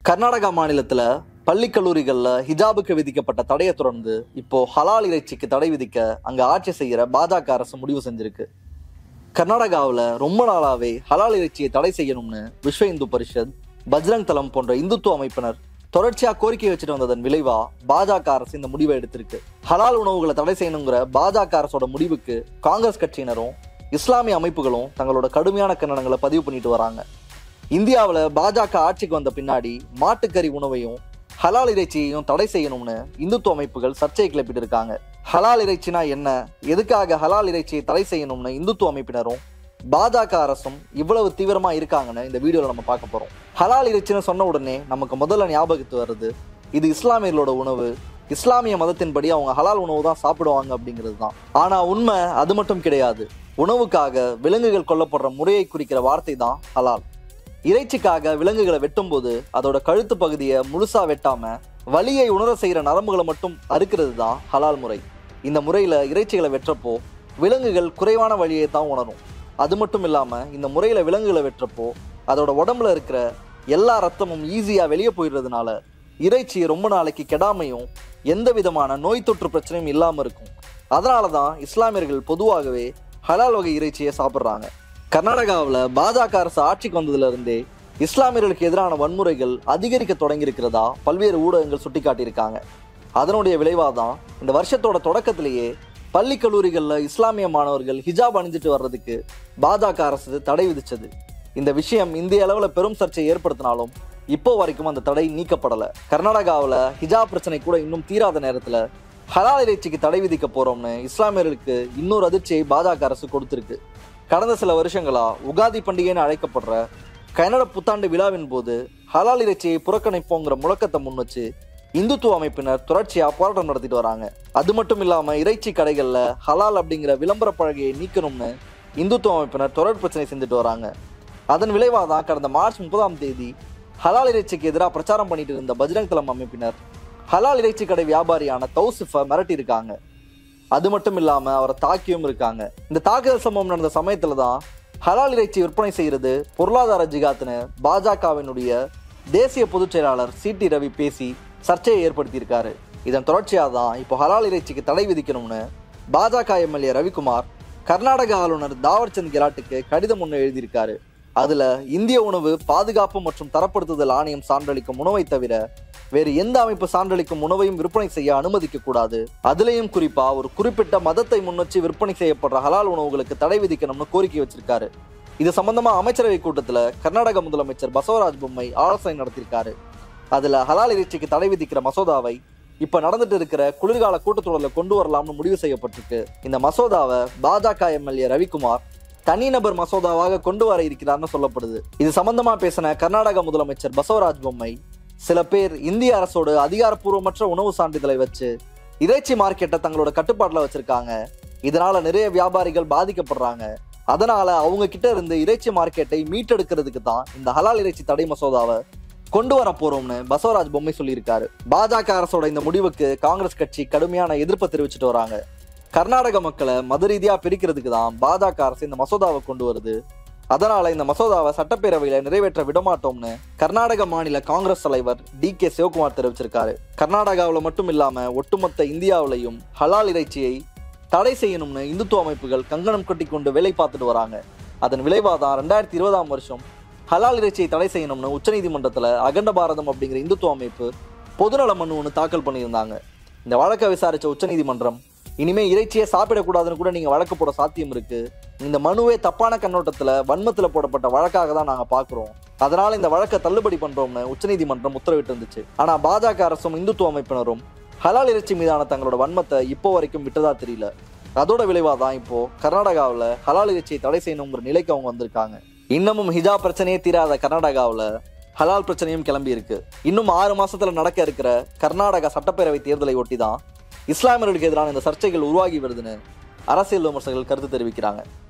கர்நாடகா மாநிலத்துல பள்ளி கல்லூரிகள்ல ஹிஜாபுக்கு விதிக்கப்பட்ட தடையை தொடர்ந்து இப்போ ஹலால் இறைச்சிக்கு தடை விதிக்க அங்க ஆட்சி செய்யற பாஜக அரசு முடிவு செஞ்சிருக்கு கர்நாடகாவில் ரொம்ப நாளாவே ஹலால் இறைச்சியை தடை செய்யணும்னு விஸ்வ இந்து பரிஷத் பஜ்ரங் தளம் போன்ற இந்துத்துவ அமைப்பினர் தொடர்ச்சியா கோரிக்கை வச்சுட்டு வந்ததன் விளைவா பாஜக அரசு இந்த முடிவை எடுத்திருக்கு ஹலால் உணவுகளை தடை செய்யணுங்கிற பாஜக அரசோட முடிவுக்கு காங்கிரஸ் கட்சியினரும் இஸ்லாமிய அமைப்புகளும் தங்களோட கடுமையான கண்டனங்களை பதிவு பண்ணிட்டு வராங்க இந்தியாவில் பாஜக ஆட்சிக்கு வந்த பின்னாடி மாட்டுக்கறி உணவையும் ஹலால் இறைச்சியையும் தடை செய்யணும்னு இந்துத்துவ அமைப்புகள் சர்ச்சையை கிளப்பிட்டு இருக்காங்க ஹலால் இறைச்சினா என்ன எதுக்காக ஹலால் இறைச்சியை தடை செய்யணும்னு இந்துத்துவ அமைப்பினரும் பாஜக அரசும் இவ்வளவு தீவிரமா இருக்காங்கன்னு இந்த வீடியோல நம்ம பார்க்க போறோம் ஹலால் இறைச்சின்னு சொன்ன உடனே நமக்கு முதல்ல ஞாபகத்து வருது இது இஸ்லாமியர்களோட உணவு இஸ்லாமிய மதத்தின்படி அவங்க ஹலால் உணவு தான் சாப்பிடுவாங்க அப்படிங்கிறது தான் ஆனா உண்மை அது மட்டும் கிடையாது உணவுக்காக விலங்குகள் கொல்லப்படுற முறையை குறிக்கிற வார்த்தை தான் ஹலால் இறைச்சிக்காக விலங்குகளை வெட்டும்போது அதோட கழுத்து பகுதியை முழுசா வெட்டாம வலியை உணர செய்யற நரம்புகளை மட்டும் அறுக்கிறது தான் ஹலால் முறை இந்த முறையில இறைச்சிகளை வெட்டுறப்போ விலங்குகள் குறைவான வழியை தான் உணரும் அது மட்டும் இல்லாம இந்த முறையில விலங்குகளை வெட்டுறப்போ அதோட உடம்புல இருக்கிற எல்லா ரத்தமும் ஈஸியா வெளியே போயிடுறதுனால இறைச்சி ரொம்ப நாளைக்கு கெடாமையும் எந்த விதமான நோய் தொற்று பிரச்சனையும் இல்லாம இருக்கும் அதனால தான் இஸ்லாமியர்கள் பொதுவாகவே ஹலால் வகை இறைச்சியை சாப்பிட்றாங்க கர்நாடகாவில் பாஜக அரசு ஆட்சிக்கு வந்ததுல இருந்தே இஸ்லாமியர்களுக்கு எதிரான வன்முறைகள் அதிகரிக்க தொடங்கி இருக்கிறதா பல்வேறு ஊடகங்கள் சுட்டிக்காட்டியிருக்காங்க அதனுடைய விளைவாக தான் இந்த வருஷத்தோட தொடக்கத்திலேயே பள்ளி கல்லூரிகளில் இஸ்லாமிய மாணவர்கள் ஹிஜாப் அணிஞ்சிட்டு வர்றதுக்கு பாஜக அரசு தடை விதிச்சது இந்த விஷயம் இந்திய அளவில் பெரும் சர்ச்சையை ஏற்படுத்தினாலும் இப்போ வரைக்கும் அந்த தடை நீக்கப்படலை கர்நாடகாவில் ஹிஜாப் பிரச்சனை கூட இன்னும் தீராத நேரத்தில் ஹலால் இறைச்சிக்கு தடை விதிக்க போறோம்னு இஸ்லாமியர்களுக்கு இன்னொரு அதிர்ச்சியை பாஜக அரசு கொடுத்திருக்கு கடந்த சில வருஷங்களா உகாதி பண்டிகைன்னு அழைக்கப்படுற கன்னட புத்தாண்டு விழாவின் போது ஹலால் இறைச்சியை புறக்கணிப்போங்கிற முழக்கத்தை முன் வச்சு இந்துத்துவ அமைப்பினர் தொடர்ச்சியா போராட்டம் நடத்திட்டு வராங்க அது மட்டும் இல்லாம இறைச்சி கடைகள்ல ஹலால் அப்படிங்கிற விளம்பர பலகையை நீக்கணும்னு இந்துத்துவ அமைப்பினர் தொடர் பிரச்சனை செஞ்சுட்டு வராங்க அதன் விளைவாக தான் கடந்த மார்ச் முப்பதாம் தேதி ஹலால் இறைச்சிக்கு எதிராக பிரச்சாரம் பண்ணிட்டு இருந்த பஜ்ரங் தளம் அமைப்பினர் ஹலால் இறைச்சி கடை வியாபாரியான தௌசிஃபை மிரட்டி இருக்காங்க அது மட்டும் இல்லாம அவரை தாக்கியும் இருக்காங்க இந்த தாக்குதல் சம்பவம் நடந்த சமயத்துல தான் ஹலால் இறைச்சி விற்பனை செய்யறது பொருளாதார ஜிகாத்னு பாஜகவினுடைய தேசிய பொதுச் செயலாளர் சி டி ரவி பேசி சர்ச்சையை ஏற்படுத்தியிருக்காரு இதன் தொடர்ச்சியாக தான் இப்போ ஹலால் இறைச்சிக்கு தடை விதிக்கணும்னு பாஜக எம்எல்ஏ ரவிக்குமார் கர்நாடக ஆளுநர் தாவர்சந்த் கெலாட்டுக்கு கடிதம் ஒன்று எழுதியிருக்காரு அதுல இந்திய உணவு பாதுகாப்பு மற்றும் தரப்படுத்துதல் ஆணையம் சான்றளிக்கும் உணவை தவிர வேறு எந்த அமைப்பு சான்றளிக்கும் உணவையும் விற்பனை செய்ய அனுமதிக்க கூடாது அதுலயும் குறிப்பா ஒரு குறிப்பிட்ட மதத்தை முன்வச்சு விற்பனை செய்யப்படுற ஹலால் உணவுகளுக்கு தடை விதிக்கணும்னு கோரிக்கை வச்சிருக்காரு இது சம்பந்தமா அமைச்சரவை கூட்டத்துல கர்நாடக முதலமைச்சர் பசவராஜ் பொம்மை ஆலோசனை நடத்தியிருக்காரு அதுல ஹலால் இறைச்சிக்கு தடை விதிக்கிற மசோதாவை இப்ப நடந்துட்டு இருக்கிற குளிர்கால கூட்டத்தொடரில் கொண்டு வரலாம்னு முடிவு செய்யப்பட்டிருக்கு இந்த மசோதாவை பாஜக எம்எல்ஏ ரவிக்குமார் தனிநபர் மசோதாவாக கொண்டு வர இருக்கிறார்னு சொல்லப்படுது இது சம்பந்தமா பேசின கர்நாடக முதலமைச்சர் பசவராஜ் பொம்மை சில பேர் இந்திய அரசோட அதிகாரப்பூர்வமற்ற உணவு சான்றிதழை வச்சு இறைச்சி மார்க்கெட்டை தங்களோட கட்டுப்பாட்டில் வச்சிருக்காங்க இதனால நிறைய வியாபாரிகள் பாதிக்கப்படுறாங்க அதனால அவங்க கிட்ட இருந்து இறைச்சி மார்க்கெட்டை மீட்டெடுக்கிறதுக்கு தான் இந்த ஹலால் இறைச்சி தடை மசோதாவை கொண்டு வர போறோம்னு பசவராஜ் பொம்மை சொல்லியிருக்காரு பாஜக அரசோட இந்த முடிவுக்கு காங்கிரஸ் கட்சி கடுமையான எதிர்ப்பை தெரிவிச்சிட்டு வராங்க கர்நாடக மக்களை மத ரீதியா பிரிக்கிறதுக்கு தான் பாஜக அரசு இந்த மசோதாவை கொண்டு வருது அதனால இந்த மசோதாவை சட்டப்பேரவையில நிறைவேற்ற விடமாட்டோம்னு கர்நாடக மாநில காங்கிரஸ் தலைவர் டி கே சிவகுமார் தெரிவிச்சிருக்காரு கர்நாடகாவில் மட்டும் இல்லாம ஒட்டுமொத்த இந்தியாவிலையும் ஹலால் இறைச்சியை தடை செய்யணும்னு இந்துத்துவ அமைப்புகள் கங்கணம் கட்டி கொண்டு வேலை பார்த்துட்டு வராங்க அதன் விளைவாக தான் ரெண்டாயிரத்தி இருபதாம் வருஷம் ஹலால் இறைச்சியை தடை செய்யணும்னு உச்சநீதிமன்றத்தில் அகண்ட பாரதம் அப்படிங்கிற இந்துத்துவ அமைப்பு பொதுநல மனு ஒன்று தாக்கல் பண்ணியிருந்தாங்க இந்த வழக்கை விசாரிச்ச உச்சநீதிமன்றம் இனிமே இறைச்சியை சாப்பிடக்கூடாதுன்னு கூட நீங்க வழக்கு போட சாத்தியம் இருக்கு இந்த மனுவே தப்பான கண்ணோட்டத்துல வன்மத்துல போடப்பட்ட வழக்காக தான் நாங்க பாக்குறோம் அதனால இந்த வழக்கை தள்ளுபடி பண்றோம்னு உச்சநீதிமன்றம் உத்தரவிட்டு இருந்துச்சு ஆனா பாஜக அரசும் இந்துத்துவ அமைப்பினரும் ஹலால் இறைச்சி மீதான தங்களோட வன்மத்தை இப்போ வரைக்கும் விட்டதா தெரியல அதோட விளைவாக தான் இப்போ கர்நாடகாவில் ஹலால் இறைச்சியை தடை செய்யணுங்கிற நிலைக்கு அவங்க வந்திருக்காங்க இன்னமும் ஹிஜாப் பிரச்சனையே தீராத கர்நாடகாவில் ஹலால் பிரச்சனையும் கிளம்பி இருக்கு இன்னும் ஆறு மாசத்துல நடக்க இருக்கிற கர்நாடகா சட்டப்பேரவை தேர்தலை ஒட்டி தான் இஸ்லாமியர்களுக்கு எதிரான இந்த சர்ச்சைகள் உருவாகி வருதுன்னு அரசியல் விமர்சகர்கள் கருத்து தெரிவிக்கிறாங்க